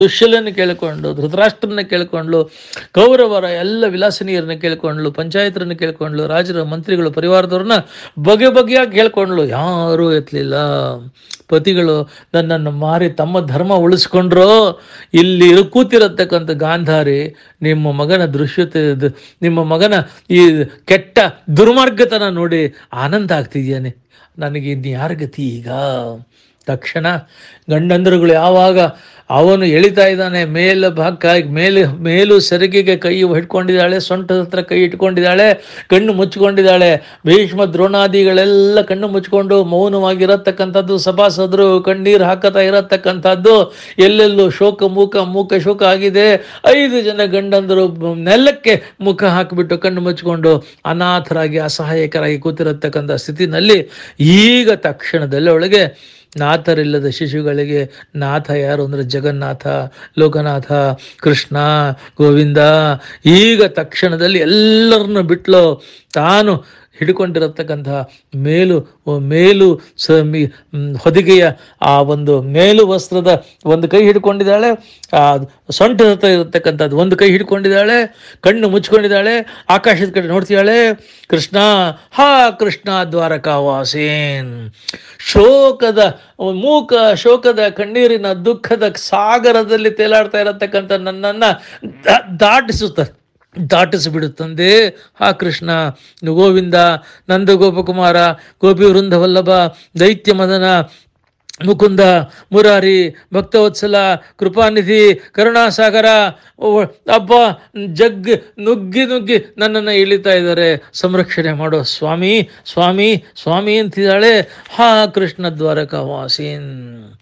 ದುಶ್ಯಲನ್ನು ಕೇಳಿಕೊಂಡು ಧೃತರಾಷ್ಟ್ರನ್ನ ಕೇಳಿಕೊಂಡ್ಲು ಕೌರವರ ಎಲ್ಲ ವಿಲಾಸಿನಿಯರನ್ನ ಕೇಳಿಕೊಂಡ್ಲು ಪಂಚಾಯತರನ್ನ ಕೇಳಿಕೊಂಡ್ಲು ರಾಜರ ಮಂತ್ರಿಗಳು ಪರಿವಾರದವ್ರನ್ನ ಬಗೆ ಬಗೆಯಾಗಿ ಕೇಳ್ಕೊಂಡ್ಲು ಯಾರೂ ಎತ್ತಲಿಲ್ಲ ಪತಿಗಳು ನನ್ನನ್ನು ಮಾರಿ ತಮ್ಮ ಧರ್ಮ ಉಳಿಸ್ಕೊಂಡ್ರೋ ಇಲ್ಲಿ ಇರು- ಕೂತಿರತಕ್ಕಂಥ ಗಾಂಧಾರಿ ನಿಮ್ಮ ಮಗನ ದೃಶ್ಯತೆ ದ- ನಿಮ್ಮ ಮಗನ ಈ ಕೆಟ್ಟ ದುರ್ಮಾರ್ಗತನ ನೋಡಿ ಆನಂದ ಆಗ್ತಿದ್ಯಾನೆ ನನಗೆ ಇನ್ನು ಯಾರ ಗತಿ ಈಗ ತಕ್ಷಣ ಗಂಡಂದರುಗಳು ಯಾವಾಗ ಅವನು ಎಳಿತಾ ಇದ್ದಾನೆ ಮೇಲೆ ಭಾಗಕ್ಕಾಗಿ ಮೇಲೆ ಮೇಲು ಸೆರಗಿಗೆ ಕೈ ಹಿಡ್ಕೊಂಡಿದ್ದಾಳೆ ಸೊಂಟದ ಹತ್ರ ಕೈ ಇಟ್ಕೊಂಡಿದ್ದಾಳೆ ಕಣ್ಣು ಮುಚ್ಕೊಂಡಿದ್ದಾಳೆ ಭೀಷ್ಮ ದ್ರೋಣಾದಿಗಳೆಲ್ಲ ಕಣ್ಣು ಮುಚ್ಕೊಂಡು ಮೌನವಾಗಿರತಕ್ಕಂಥದ್ದು ಸಭಾಸದರು ಕಣ್ಣೀರು ಹಾಕತಾ ಇರತಕ್ಕಂಥದ್ದು ಎಲ್ಲೆಲ್ಲೂ ಶೋಕ ಮೂಕ ಮೂಕ ಶೋಕ ಆಗಿದೆ ಐದು ಜನ ಗಂಡಂದರು ನೆಲಕ್ಕೆ ಮುಖ ಹಾಕಿಬಿಟ್ಟು ಕಣ್ಣು ಮುಚ್ಕೊಂಡು ಅನಾಥರಾಗಿ ಅಸಹಾಯಕರಾಗಿ ಕೂತಿರತಕ್ಕಂಥ ಸ್ಥಿತಿನಲ್ಲಿ ಈಗ ತಕ್ಷಣದಲ್ಲಿ ಒಳಗೆ ನಾಥರಿಲ್ಲದ ಶಿಶುಗಳಿಗೆ ನಾಥ ಯಾರು ಅಂದರೆ ಜಗನ್ನಾಥ ಲೋಕನಾಥ ಕೃಷ್ಣ ಗೋವಿಂದ ಈಗ ತಕ್ಷಣದಲ್ಲಿ ಎಲ್ಲರನ್ನು ಬಿಟ್ಲು ತಾನು ಹಿಡ್ಕೊಂಡಿರತಕ್ಕಂತಹ ಮೇಲು ಮೇಲು ಸ ಮಿ- ಮ್, ಹೊದಿಗೆಯ ಆ ಒಂದು ಮೇಲು ವಸ್ತ್ರದ ಒಂದು ಕೈ ಹಿಡ್ಕೊಂಡಿದ್ದಾಳೆ ಆ ಸೊಂಟದ ಹತ್ರ ಇರತಕ್ಕಂಥದ್ದು ಒಂದು ಕೈ ಹಿಡ್ಕೊಂಡಿದ್ದಾಳೆ ಕಣ್ಣು ಮುಚ್ಕೊಂಡಿದ್ದಾಳೆ ಆಕಾಶದ ಕಡೆ ನೋಡ್ತಿದ್ದಾಳೆ ಕೃಷ್ಣ ಹಾ ಕೃಷ್ಣ ದ್ವಾರಕಾವಾಸೇನ್ ಶೋಕದ ಮೂಕ ಶೋಕದ ಕಣ್ಣೀರಿನ ದುಃಖದ ಸಾಗರದಲ್ಲಿ ತೇಲಾಡ್ತಾ ಇರತಕ್ಕಂಥ ನನ್ನನ್ನು ದ- ದಾಟಿಸುತ್ತಾರೆ ದಾಟಿಸಿಬಿಡುತ್ತಂದೆ ಹಾ ಕೃಷ್ಣ ಗೋವಿಂದ ನಂದ ಗೋಪಕುಮಾರ ಗೋಪಿ ವೃಂದವಲ್ಲಭ ದೈತ್ಯ ಮದನ ಮುಕುಂದ ಮುರಾರಿ ಭಕ್ತವತ್ಸಲ ಕೃಪಾನಿಧಿ ಕರುಣಾಸಾಗರ ಓ- ಅಬ್ಬ ಜಗ್ ನುಗ್ಗಿ ನುಗ್ಗಿ ನನ್ನನ್ನು ಇಳಿತಾ ಇದ್ದಾರೆ ಸಂರಕ್ಷಣೆ ಮಾಡೋ ಸ್ವಾಮಿ ಸ್ವಾಮಿ ಸ್ವಾಮಿ ಅಂತಿದ್ದಾಳೆ ಹಾ ಕೃಷ್ಣ ದ್ವಾರಕಾವಾಸೀನ್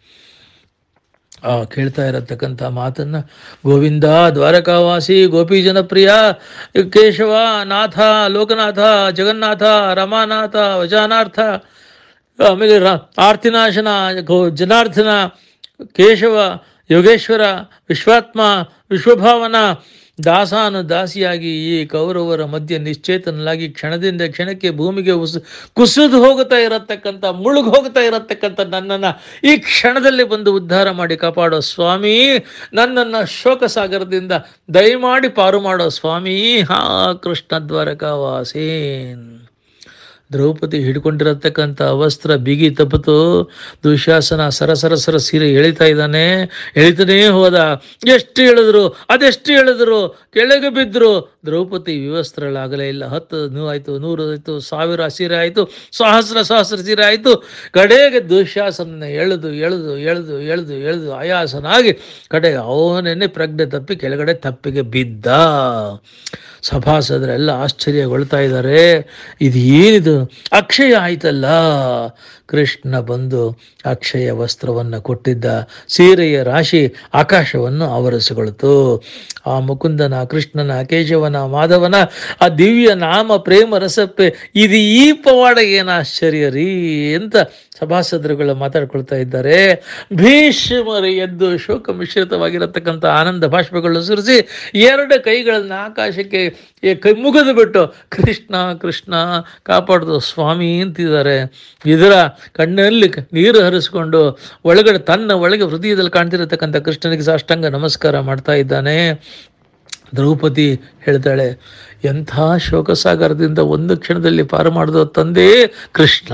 ಆ ಕೇಳ್ತಾ ಇರತಕ್ಕಂಥ ಮಾತನ್ನ ಗೋವಿಂದ ದ್ವಾರಕಾವಾಸಿ ಗೋಪಿ ಜನಪ್ರಿಯ ಕೇಶವ ನಾಥ ಲೋಕನಾಥ ಜಗನ್ನಾಥ ರಮಾನಾಥ ವಜಾನಾರ್ಥ ಆಮೇಲೆ ರ ಆರ್ತಿನಾಶನ ಗೋ ಜನಾರ್ದನ ಕೇಶವ ಯೋಗೇಶ್ವರ ವಿಶ್ವಾತ್ಮ ವಿಶ್ವಭಾವನ ದಾಸಾನು ದಾಸಿಯಾಗಿ ಈ ಕೌರವರ ಮಧ್ಯೆ ನಿಶ್ಚೇತನಲಾಗಿ ಕ್ಷಣದಿಂದ ಕ್ಷಣಕ್ಕೆ ಭೂಮಿಗೆ ಉಸ್ ಕುಸಿದು ಹೋಗುತ್ತಾ ಇರತಕ್ಕಂಥ ಮುಳುಗು ಹೋಗ್ತಾ ಇರತಕ್ಕಂಥ ನನ್ನನ್ನು ಈ ಕ್ಷಣದಲ್ಲಿ ಬಂದು ಉದ್ಧಾರ ಮಾಡಿ ಕಾಪಾಡೋ ಸ್ವಾಮಿ ನನ್ನನ್ನು ಶೋಕ ಸಾಗರದಿಂದ ದಯಮಾಡಿ ಪಾರು ಮಾಡೋ ಸ್ವಾಮಿ ಹಾ ಕೃಷ್ಣ ದ್ವಾರಕಾವಾಸೇನ್ ದ್ರೌಪದಿ ಹಿಡ್ಕೊಂಡಿರತಕ್ಕಂಥ ವಸ್ತ್ರ ಬಿಗಿ ತಪ್ಪಿತು ದುಶಾಸನ ಸರಸರ ಸರ ಸೀರೆ ಎಳಿತಾ ಇದ್ದಾನೆ ಎಳಿತಾನೇ ಹೋದ ಎಷ್ಟು ಹೇಳಿದ್ರು ಅದೆಷ್ಟು ಹೇಳಿದ್ರು ಕೆಳಗೆ ಬಿದ್ದರು ದ್ರೌಪದಿ ವಿವಸ್ತ್ರಳಾಗಲೇ ಇಲ್ಲ ಹತ್ತು ನೂ ಆಯಿತು ನೂರು ಆಯಿತು ಸಾವಿರ ಸೀರೆ ಆಯಿತು ಸಹಸ್ರ ಸಹಸ್ರ ಸೀರೆ ಆಯಿತು ಕಡೆಗೆ ದುಶಾಸನ ಎಳೆದು ಎಳೆದು ಎಳೆದು ಎಳೆದು ಎಳೆದು ಆಯಾಸನಾಗಿ ಕಡೆಗೆ ಅವನೇನೆ ಪ್ರಜ್ಞೆ ತಪ್ಪಿ ಕೆಳಗಡೆ ತಪ್ಪಿಗೆ ಬಿದ್ದ ಸಭಾಸದರೆಲ್ಲ ಆಶ್ಚರ್ಯಗೊಳ್ತಾ ಇದ್ದಾರೆ ಇದು ಏನಿದು ಅಕ್ಷಯ ಆಯ್ತಲ್ಲ ಕೃಷ್ಣ ಬಂದು ಅಕ್ಷಯ ವಸ್ತ್ರವನ್ನು ಕೊಟ್ಟಿದ್ದ ಸೀರೆಯ ರಾಶಿ ಆಕಾಶವನ್ನು ಆವರಿಸಿಕೊಳ್ತು ಆ ಮುಕುಂದನ ಕೃಷ್ಣನ ಕೇಶವನ ಮಾಧವನ ಆ ದಿವ್ಯ ನಾಮ ಪ್ರೇಮ ರಸಪ್ಪೆ ಇದು ಈ ಪವಾಡ ಏನು ಆಶ್ಚರ್ಯ ರೀ ಅಂತ ಸಭಾಸದರುಗಳು ಮಾತಾಡ್ಕೊಳ್ತಾ ಇದ್ದಾರೆ ಭೀಷ್ಮರು ಎದ್ದು ಶೋಕ ಮಿಶ್ರಿತವಾಗಿರತಕ್ಕಂಥ ಆನಂದ ಭಾಷ್ಪಗಳು ಸುರಿಸಿ ಎರಡು ಕೈಗಳನ್ನು ಆಕಾಶಕ್ಕೆ ಈ ಕೈ ಮುಗಿದು ಬಿಟ್ಟು ಕೃಷ್ಣ ಕೃಷ್ಣ ಕಾಪಾಡ್ದು ಸ್ವಾಮಿ ಅಂತಿದ್ದಾರೆ ಇದರ ಕಣ್ಣಲ್ಲಿ ಕ- ನೀರು ಹರಿಸ್ಕೊಂಡು ಒಳಗಡೆ ತನ್ನ ಒಳಗೆ ಹೃದಯದಲ್ಲಿ ಕಾಣ್ತಿರತಕ್ಕಂಥ ಕೃಷ್ಣನಿಗೆ ಸಾಷ್ಟಾಂಗ ನಮಸ್ಕಾರ ಮಾಡ್ತಾ ಇದ್ದಾನೆ ದ್ರೌಪದಿ ಹೇಳ್ತಾಳೆ ಎಂಥ ಶೋಕಸಾಗರದಿಂದ ಒಂದು ಕ್ಷಣದಲ್ಲಿ ಪಾರು ಮಾಡಿದ ತಂದೆ ಕೃಷ್ಣ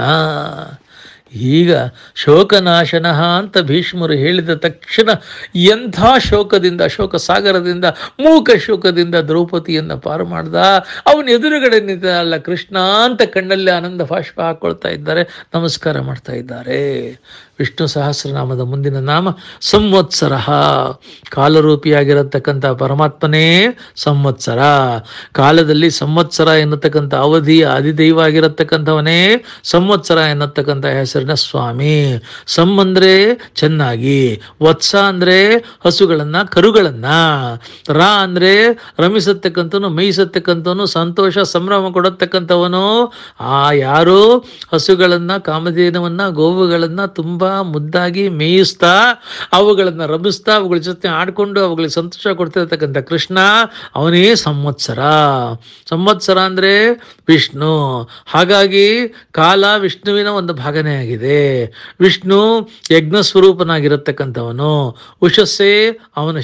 ಈಗ ಶೋಕನಾಶನ ಅಂತ ಭೀಷ್ಮರು ಹೇಳಿದ ತಕ್ಷಣ ಎಂಥ ಶೋಕದಿಂದ ಶೋಕ ಸಾಗರದಿಂದ ಮೂಕ ಶೋಕದಿಂದ ದ್ರೌಪದಿಯನ್ನು ಪಾರು ಮಾಡ್ದ ಅವನ ಎದುರುಗಡೆ ನಿಂತ ಅಲ್ಲ ಕೃಷ್ಣ ಅಂತ ಕಣ್ಣಲ್ಲಿ ಆನಂದ ಭಾಷ್ಪ ಹಾಕೊಳ್ತಾ ಇದ್ದಾರೆ ನಮಸ್ಕಾರ ಮಾಡ್ತಾ ಇದ್ದಾರೆ ವಿಷ್ಣು ಸಹಸ್ರನಾಮದ ಮುಂದಿನ ನಾಮ ಸಂವತ್ಸರ ಕಾಲರೂಪಿಯಾಗಿರತಕ್ಕಂಥ ಪರಮಾತ್ಮನೇ ಸಂವತ್ಸರ ಕಾಲದಲ್ಲಿ ಸಂವತ್ಸರ ಎನ್ನತಕ್ಕಂಥ ಅವಧಿಯ ಅಧಿದೈವ ಆಗಿರತಕ್ಕಂಥವನೇ ಸಂವತ್ಸರ ಎನ್ನತಕ್ಕಂಥ ಹೆಸರಿನ ಸ್ವಾಮಿ ಸಂ ಅಂದ್ರೆ ಚೆನ್ನಾಗಿ ವತ್ಸ ಅಂದ್ರೆ ಹಸುಗಳನ್ನ ಕರುಗಳನ್ನ ರಾ ಅಂದ್ರೆ ರಮಿಸತಕ್ಕಂಥವನು ಮೇಯಿಸತಕ್ಕಂಥವನು ಸಂತೋಷ ಸಂಭ್ರಮ ಕೊಡತಕ್ಕಂಥವನು ಆ ಯಾರು ಹಸುಗಳನ್ನ ಕಾಮಧೇನವನ್ನ ಗೋವುಗಳನ್ನ ತುಂಬಾ ಮುದ್ದಾಗಿ ಮೇಯಿಸ್ತಾ ಅವುಗಳನ್ನ ರಮಿಸ್ತಾ ಅವುಗಳ ಜೊತೆ ಆಡ್ಕೊಂಡು ಅವುಗಳಿಗೆ ಸಂತೋಷ ಕೊಡ್ತಿರತಕ್ಕಂಥ ಕೃಷ್ಣ ಅವನೇ ಸಂವತ್ಸರ ಸಂವತ್ಸರ ಅಂದ್ರೆ ವಿಷ್ಣು ಹಾಗಾಗಿ ಕಾಲ ವಿಷ್ಣುವಿನ ಒಂದು ಭಾಗನೇ ಆಗಿದೆ ಆಗಿದೆ ವಿಷ್ಣು ಯಜ್ಞ ಸ್ವರೂಪನಾಗಿರತಕ್ಕಂಥವನು ಉಷಸ್ಸೇ ಅವನ